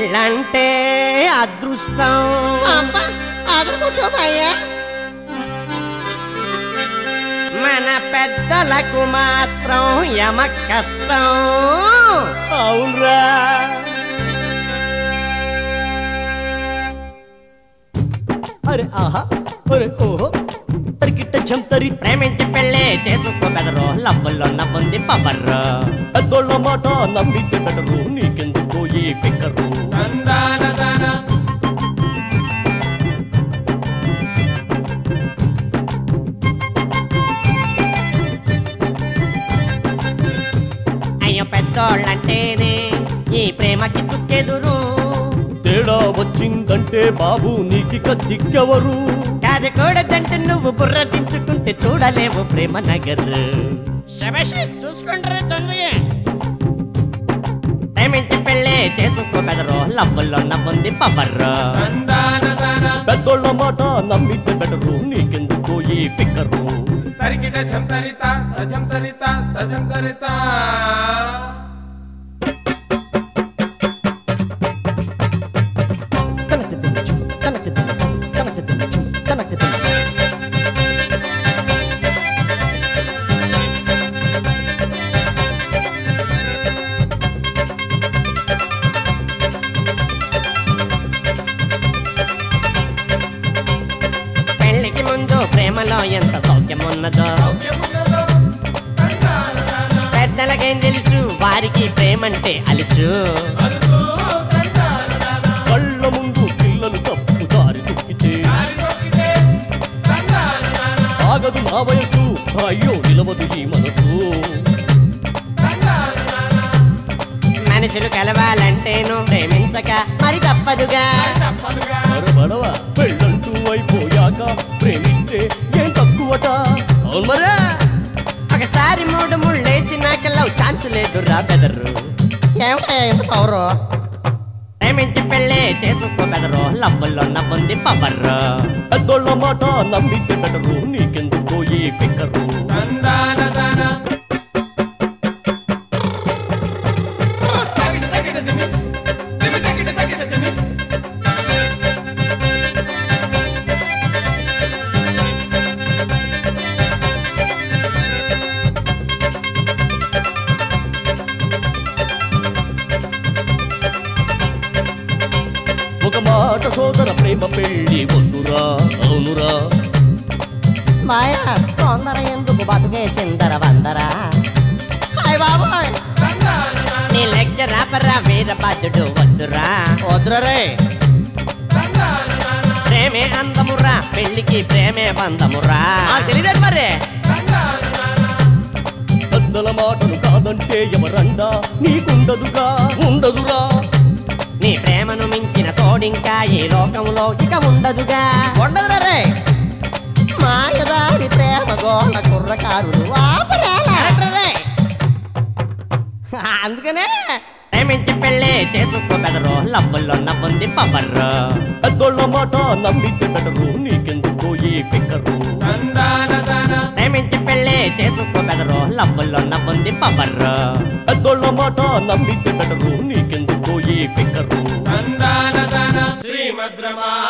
పెళ్ళంటే అదృష్టం అబ్బా అదరు కూర్చోమయ్యా మన పెద్దలకు మాత్రం యమ కష్టం అవునరా అరే ఆహా అరే ఓహో తరికిట్ట జంతరి ప్రేమించి పెళ్ళే చేసుకో బెదరు లవ్వుల్లో నవ్వుంది పవర్రు పెద్దోళ్ళ మాట నమ్మితే బెటరు నీకెందుకు ఈ పిక్కరు అయ్యో పెద్దోళ్ళంటేనే ఈ ప్రేమకి తుక్కెదురు తేడా వచ్చిందంటే బాబు నీకిక దిక్కెవరు కాదు కూడదంటే నువ్వు బుర్ర దించుకుంటే చూడలేవు ప్రేమ నగర్ శబేష్ చూసుకుంటారా చంద్రయ్య ప్రేమించి పెళ్ళే చేసుకో బెదరు లవ్వుల్లో నవ్వుంది పవర్రు పెద్దోళ్ళ మాట నమ్మితే బెటరు నీకెందుకు ఈ పిక్కరు తరికిట చంతరిత తజంతరిత తజంతరిత పెళ్లికి ముందు ప్రేమలో ఎంత సౌఖ్యం ఉన్నదో పెద్దలకేం తెలుసు వారికి ప్రేమంటే అలుసు కళ్ళ ముందు పిల్లలు తప్పు దారి తొక్కితే ఆగదు నా వయసు అయ్యో నిలవదు ఈ మనసు మనుషులు కలవాలంటేను ప్రేమించక మరి తప్పదుగా మరబడవ పెళ్ళంటూ అయిపోయాక ప్రేమిస్తే ఏం తక్కువట అవును మరే ఒకసారి మూడు ముళ్ళేసినాక లవ్ ఛాన్స్ లేదు రా బెదరు ఏమిటా ఎంత పవరు ప్రేమించి పెళ్ళే చేసుకో బెదరు లవ్వుల్లో నవ్వుంది పవర్రు పెద్దోళ్ళ మాట నమ్మితే బెటరు నీకెందుకు ఈ పిక్కరు ఒక మాట సోదర ప్రేమ పెళ్ళి వద్దురా అవునురా మాయా తొందర ఎందుకు బతుకే చిందర వందరా హాయ్ బాబోయ్ నీ లెక్చర్ ఆపరా వీరభద్రుడు వద్దురా వద్దురే ప్రేమే అందమురా పెళ్లికి ప్రేమే బంధమురా తెలియదు మరి పెద్దల మాటలు కాదంటే ఎవరండా నీకుండదుగా ఉండదురా నీ ప్రేమను మించిన తోడింకా ఈ లోకంలో ఇక ఉండదుగా ఉండదురా రే మాయదారి ప్రేమ గోళ కుర్రకారులు అందుకనే ప్రేమించి పెళ్ళే చేసుకో బెదరు లవ్వుల్లో నవ్వుంది పవర్రు పెద్దోళ్ళ మాట నమ్మితే బెటరు నీకెందుకు ఈ పిక్కరు ప్రేమించి పెళ్ళే చేసుకో బెదరు లవ్వుల్లో నవ్వుంది పవర్రు పెద్దోళ్ళ మాట నమ్మితే బెటరు నీకెందుకు ఈ పిక్కరు శ్రీమద్రమా